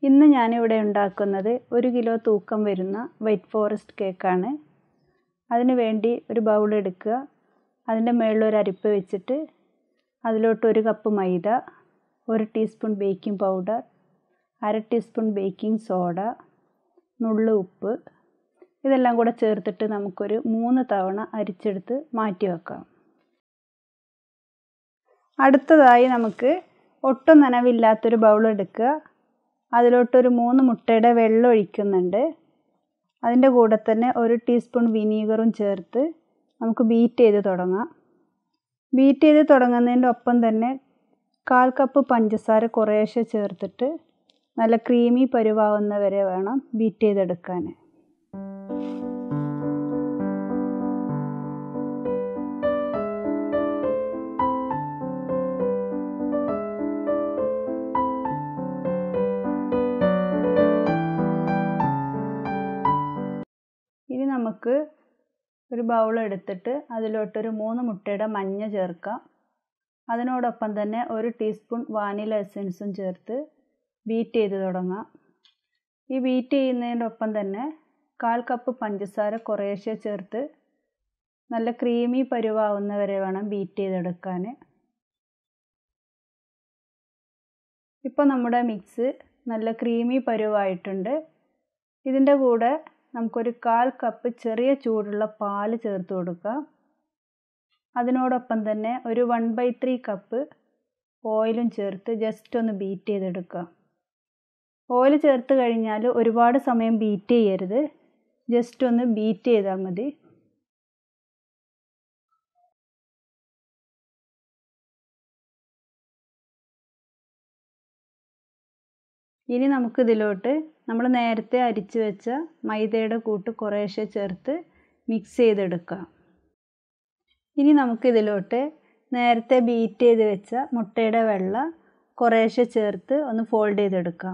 ഇന്ന് ഞാനിവിടെ ഉണ്ടാക്കുന്നത് ഒരു കിലോ തൂക്കം വരുന്ന വൈറ്റ് ഫോറസ്റ്റ് കേക്കാണ് അതിന് വേണ്ടി ഒരു ബൗൾ എടുക്കുക അതിൻ്റെ മുകളിൽ ഒരു അരിപ്പ വെച്ചിട്ട് അതിലോട്ട് ഒരു കപ്പ് മൈദ ഒരു ടീസ്പൂൺ ബേക്കിംഗ് പൗഡർ അര ടീസ്പൂൺ ബേക്കിംഗ് സോഡ നുള്ളു ഉപ്പ് ഇതെല്ലാം കൂടെ ചേർത്തിട്ട് നമുക്കൊരു മൂന്ന് തവണ അരിച്ചെടുത്ത് മാറ്റി വെക്കാം അടുത്തതായി നമുക്ക് ഒട്ടും നനവില്ലാത്തൊരു ബൗൾ എടുക്കുക അതിലോട്ടൊരു മൂന്ന് മുട്ടയുടെ വെള്ളം ഒഴിക്കുന്നുണ്ട് അതിൻ്റെ കൂടെ തന്നെ ഒരു ടീസ്പൂൺ വിനീഗറും ചേർത്ത് നമുക്ക് ബീറ്റ് ചെയ്ത് തുടങ്ങാം ബീറ്റ് ചെയ്ത് തുടങ്ങുന്നതിൻ്റെ ഒപ്പം തന്നെ കാൽ കപ്പ് പഞ്ചസാര കുറേശ്ശെ ചേർത്തിട്ട് നല്ല ക്രീമി പരുവാവുന്ന വരെ വേണം ബീറ്റ് ചെയ്തെടുക്കാൻ ഇനി നമുക്ക് ഒരു ബൗൾ എടുത്തിട്ട് അതിലോട്ടൊരു മൂന്ന് മുട്ടയുടെ മഞ്ഞ ചേർക്കാം അതിനോടൊപ്പം തന്നെ ഒരു ടീസ്പൂൺ വാനില എസൻസും ചേർത്ത് ബീറ്റ് ചെയ്ത് തുടങ്ങാം ഈ ബീറ്റ് ചെയ്യുന്നതിൻ്റെ ഒപ്പം തന്നെ കാൽ കപ്പ് പഞ്ചസാര കുറേശ്ശെ ചേർത്ത് നല്ല ക്രീമി പരുവാവുന്ന വരെ വേണം ബീറ്റ് ചെയ്തെടുക്കാൻ ഇപ്പോൾ നമ്മുടെ മിക്സ് നല്ല ക്രീമി പരുവായിട്ടുണ്ട് ഇതിൻ്റെ കൂടെ നമുക്കൊരു കാൽ കപ്പ് ചെറിയ ചൂടുള്ള പാൽ ചേർത്ത് കൊടുക്കാം അതിനോടൊപ്പം തന്നെ ഒരു വൺ ബൈ ത്രീ കപ്പ് ഓയിലും ചേർത്ത് ജസ്റ്റ് ഒന്ന് ബീറ്റ് ചെയ്തെടുക്കുക ഓയിൽ ചേർത്ത് കഴിഞ്ഞാൽ ഒരുപാട് സമയം ബീറ്റ് ചെയ്യരുത് ജസ്റ്റ് ഒന്ന് ബീറ്റ് ചെയ്താൽ മതി ഇനി നമുക്കിതിലോട്ട് നമ്മൾ നേരത്തെ അരിച്ചു വെച്ച മൈദയുടെ കൂട്ട് കുറേശ്ശെ ചേർത്ത് മിക്സ് ചെയ്തെടുക്കാം ഇനി നമുക്കിതിലോട്ട് നേരത്തെ ബീറ്റ് ചെയ്ത് വെച്ച മുട്ടയുടെ വെള്ള കുറേശ്ശെ ചേർത്ത് ഒന്ന് ഫോൾഡ് ചെയ്തെടുക്കാം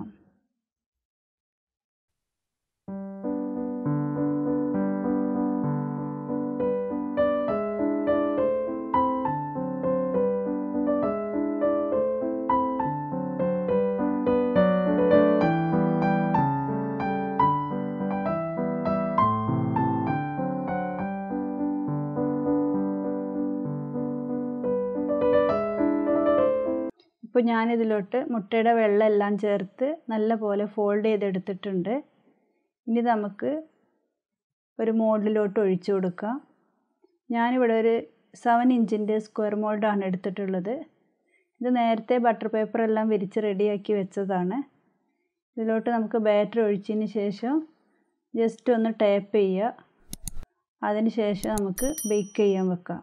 ഇപ്പോൾ ഞാനിതിലോട്ട് മുട്ടയുടെ വെള്ളം എല്ലാം ചേർത്ത് നല്ല പോലെ ഫോൾഡ് ചെയ്തെടുത്തിട്ടുണ്ട് ഇനി നമുക്ക് ഒരു മോൾഡിലോട്ട് ഒഴിച്ചു കൊടുക്കാം ഞാനിവിടെ ഒരു സെവൻ ഇഞ്ചിൻ്റെ സ്ക്വയർ മോൾഡാണ് എടുത്തിട്ടുള്ളത് ഇത് നേരത്തെ ബട്ടർ പേപ്പർ എല്ലാം വിരിച്ച് റെഡിയാക്കി വെച്ചതാണ് ഇതിലോട്ട് നമുക്ക് ബാറ്റർ ഒഴിച്ചതിന് ശേഷം ജസ്റ്റ് ഒന്ന് ടാപ്പ് ചെയ്യുക അതിന് ശേഷം നമുക്ക് ബേക്ക് ചെയ്യാൻ വെക്കാം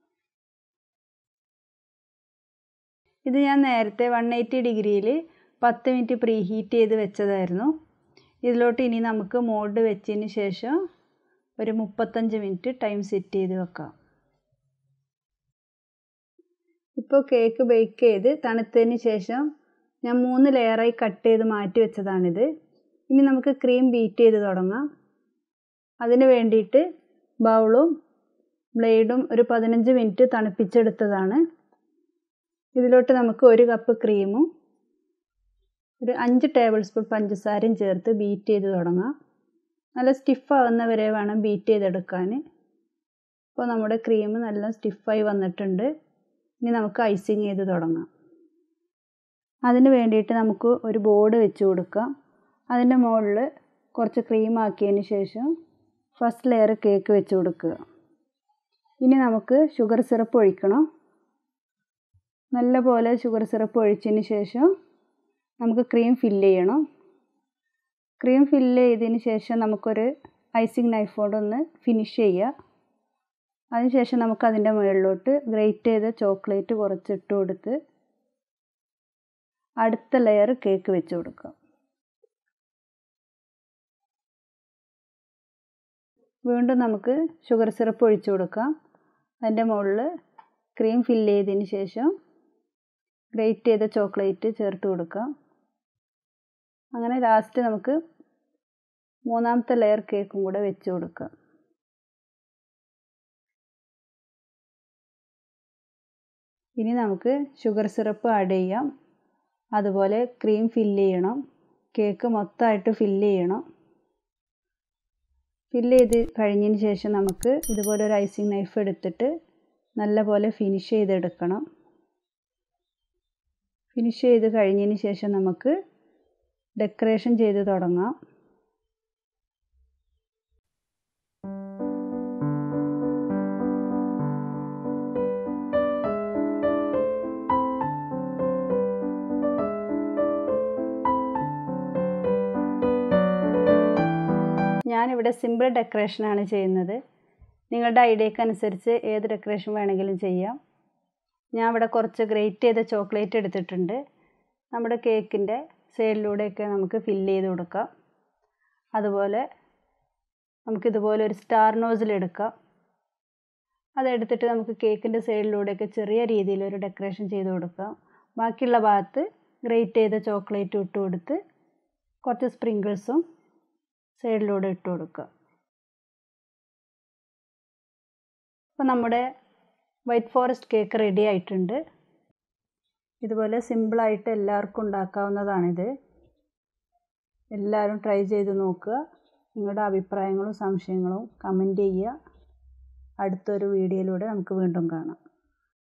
ഇത് ഞാൻ നേരത്തെ വൺ എയ്റ്റി ഡിഗ്രിയിൽ പത്ത് മിനിറ്റ് പ്രീ ഹീറ്റ് ചെയ്ത് വെച്ചതായിരുന്നു ഇതിലോട്ട് ഇനി നമുക്ക് മോൾഡ് വെച്ചതിന് ശേഷം ഒരു മുപ്പത്തഞ്ച് മിനിറ്റ് ടൈം സെറ്റ് ചെയ്ത് വെക്കാം ഇപ്പോൾ കേക്ക് ബേക്ക് ചെയ്ത് തണുത്തതിന് ശേഷം ഞാൻ മൂന്ന് ലെയറായി കട്ട് ചെയ്ത് മാറ്റി വെച്ചതാണിത് ഇനി നമുക്ക് ക്രീം ബീറ്റ് ചെയ്ത് തുടങ്ങാം അതിന് വേണ്ടിയിട്ട് ബൗളും ബ്ലേഡും ഒരു പതിനഞ്ച് മിനിറ്റ് തണുപ്പിച്ചെടുത്തതാണ് ഇതിലോട്ട് നമുക്ക് ഒരു കപ്പ് ക്രീമും ഒരു അഞ്ച് ടേബിൾ സ്പൂൺ പഞ്ചസാരയും ചേർത്ത് ബീറ്റ് ചെയ്ത് തുടങ്ങാം നല്ല സ്റ്റിഫാവുന്ന വരെ വേണം ബീറ്റ് ചെയ്തെടുക്കാൻ ഇപ്പോൾ നമ്മുടെ ക്രീം നല്ല സ്റ്റിഫായി വന്നിട്ടുണ്ട് ഇനി നമുക്ക് ഐസിങ് ചെയ്ത് തുടങ്ങാം അതിന് വേണ്ടിയിട്ട് നമുക്ക് ഒരു ബോർഡ് വെച്ച് കൊടുക്കാം അതിൻ്റെ മുകളിൽ കുറച്ച് ക്രീം ആക്കിയതിന് ശേഷം ഫസ്റ്റ് ലെയർ കേക്ക് വെച്ച് കൊടുക്കുക ഇനി നമുക്ക് ഷുഗർ സിറപ്പ് ഒഴിക്കണം നല്ല പോലെ ഷുഗർ സിറപ്പ് ഒഴിച്ചതിന് ശേഷം നമുക്ക് ക്രീം ഫില്ല് ചെയ്യണം ക്രീം ഫില്ല് ചെയ്തതിന് ശേഷം നമുക്കൊരു ഐസിങ് നൈഫ് കൊണ്ടൊന്ന് ഫിനിഷ് ചെയ്യുക അതിനുശേഷം നമുക്ക് അതിൻ്റെ മുകളിലോട്ട് ഗ്രേറ്റ് ചെയ്ത ചോക്ലേറ്റ് കുറച്ചിട്ട് കൊടുത്ത് അടുത്ത ലെയർ കേക്ക് വെച്ച് കൊടുക്കാം വീണ്ടും നമുക്ക് ഷുഗർ സിറപ്പ് ഒഴിച്ചു കൊടുക്കാം അതിൻ്റെ മുകളിൽ ക്രീം ഫില്ല് ചെയ്തതിന് ശേഷം ഗ്രേറ്റ് ചെയ്ത ചോക്ലേറ്റ് ചേർത്ത് കൊടുക്കാം അങ്ങനെ ലാസ്റ്റ് നമുക്ക് മൂന്നാമത്തെ ലെയർ കേക്കും കൂടെ വെച്ച് കൊടുക്കാം ഇനി നമുക്ക് ഷുഗർ സിറപ്പ് ആഡ് ചെയ്യാം അതുപോലെ ക്രീം ഫില്ല് ചെയ്യണം കേക്ക് മൊത്തമായിട്ട് ഫില്ല് ചെയ്യണം ഫില്ല് ചെയ്ത് കഴിഞ്ഞതിന് ശേഷം നമുക്ക് ഇതുപോലെ ഒരു ഐസിങ് നൈഫ് എടുത്തിട്ട് നല്ലപോലെ ഫിനിഷ് ചെയ്തെടുക്കണം ഫിനിഷ് ചെയ്ത് കഴിഞ്ഞതിന് ശേഷം നമുക്ക് ഡെക്കറേഷൻ ചെയ്ത് തുടങ്ങാം ഞാനിവിടെ സിമ്പിൾ ഡെക്കറേഷനാണ് ചെയ്യുന്നത് നിങ്ങളുടെ ഐഡിയക്ക് അനുസരിച്ച് ഏത് ഡെക്കറേഷൻ വേണമെങ്കിലും ചെയ്യാം ഞാൻ ഇവിടെ കുറച്ച് ഗ്രേറ്റ് ചെയ്ത ചോക്ലേറ്റ് എടുത്തിട്ടുണ്ട് നമ്മുടെ കേക്കിൻ്റെ സൈഡിലൂടെയൊക്കെ നമുക്ക് ഫില്ല് ചെയ്ത് കൊടുക്കാം അതുപോലെ നമുക്കിതുപോലെ ഒരു സ്റ്റാർ നോസിൽ എടുക്കാം അതെടുത്തിട്ട് നമുക്ക് കേക്കിൻ്റെ സൈഡിലൂടെയൊക്കെ ചെറിയ രീതിയിലൊരു ഡെക്കറേഷൻ ചെയ്ത് കൊടുക്കാം ബാക്കിയുള്ള ഭാഗത്ത് ഗ്രേറ്റ് ചെയ്ത ചോക്ലേറ്റ് ഇട്ട് കൊടുത്ത് കുറച്ച് സ്പ്രിങ്കിൾസും സൈഡിലൂടെ ഇട്ട് കൊടുക്കുക അപ്പോൾ നമ്മുടെ വൈറ്റ് ഫോറസ്റ്റ് കേക്ക് റെഡി ആയിട്ടുണ്ട് ഇതുപോലെ സിമ്പിളായിട്ട് എല്ലാവർക്കും ഉണ്ടാക്കാവുന്നതാണിത് എല്ലാവരും ട്രൈ ചെയ്ത് നോക്കുക നിങ്ങളുടെ അഭിപ്രായങ്ങളും സംശയങ്ങളും കമൻറ്റ് ചെയ്യുക അടുത്തൊരു വീഡിയോയിലൂടെ നമുക്ക് വീണ്ടും കാണാം